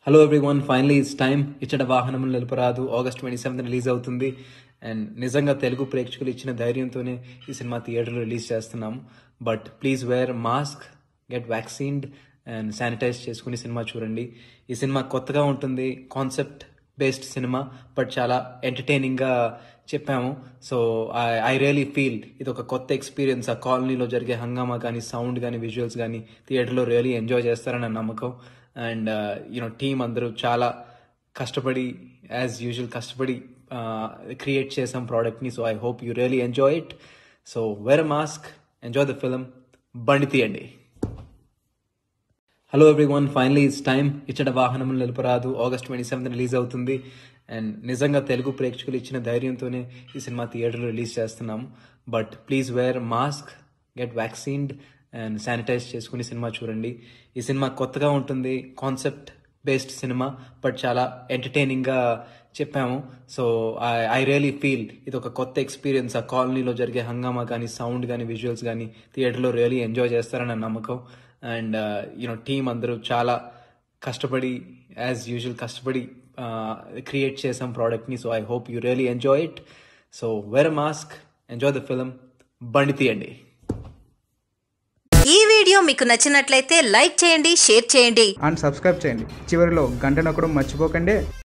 hello everyone finally it's time Ichata Vahanamulu Niluparadu August twenty seventh release అవుతుంది and నిజంగా తెలుగు ప్రేక్షకులు ఇచ్చిన ధైర్యంతోనే ఈ సినిమా థియేటర్లో రిలీజ్ చేస్తున్నాము but please wear mask get vaccinated and sanitize చేసుకుని సినిమా చూడండి ఈ సినిమా కొత్తగా ఉంటుంది కాన్సెప్ట్ బేస్డ్ సినిమా బట్ చాలా ఎంటర్టైనింగ్గా చెప్పాము so I I really feel ఇది ఒక కొత్త ఎక్స్పీరియన్స్ ఆ కాలనీలో జరిగే హంగామా కానీ సౌండ్ కానీ విజువల్స్ కానీ థియేటర్లో రియలీ ఎంజాయ్ చేస్తారని నా నమ్మకం అండ్ యూనో టీం అందరూ చాలా కష్టపడి యాజ్ యూజువల్ కష్టపడి క్రియేట్ చేసాం ప్రోడక్ట్ని so I hope you really enjoy it so wear mask enjoy the film బండి తీయండి hello everyone finally it's time Ichata Vahanamulu Niluparadu August twenty seventh release అవుతుంది అండ్ నిజంగా తెలుగు ప్రేక్షకులు ఇచ్చిన ధైర్యంతోనే ఈ సినిమా థియేటర్లో రిలీజ్ చేస్తున్నాము but please wear mask get vaccinated and sanitize చేసుకుని సినిమా చూడండి ఈ సినిమా కొత్తగా ఉంటుంది కాన్సెప్ట్ బేస్డ్ సినిమా బట్ చాలా ఎంటర్టైనింగ్గా చెప్పాము so I I really feel ఇది ఒక కొత్త ఎక్స్పీరియన్స్ ఆ కాలనీలో జరిగే హంగామా కానీ సౌండ్ కానీ విజువల్స్ కానీ థియేటర్లో రియలీ ఎంజాయ్ చేస్తారని నా నమ్మకం అండ్ యూనో టీం అందరూ చాలా కష్టపడి యాజ్ యూజువల్ కష్టపడి క్రియేట్ చేసాం ప్రోడక్ట్ని so I hope you really enjoy it so wear mask enjoy the film బండి తీయండి ఈ వీడియో మీకు నచ్చినట్లయితే లైక్ చేయండి షేర్ చేయండి అండ్ సబ్స్క్రైబ్ చేయండి చివరిలో గంట నొక్కడం మర్చిపోకండి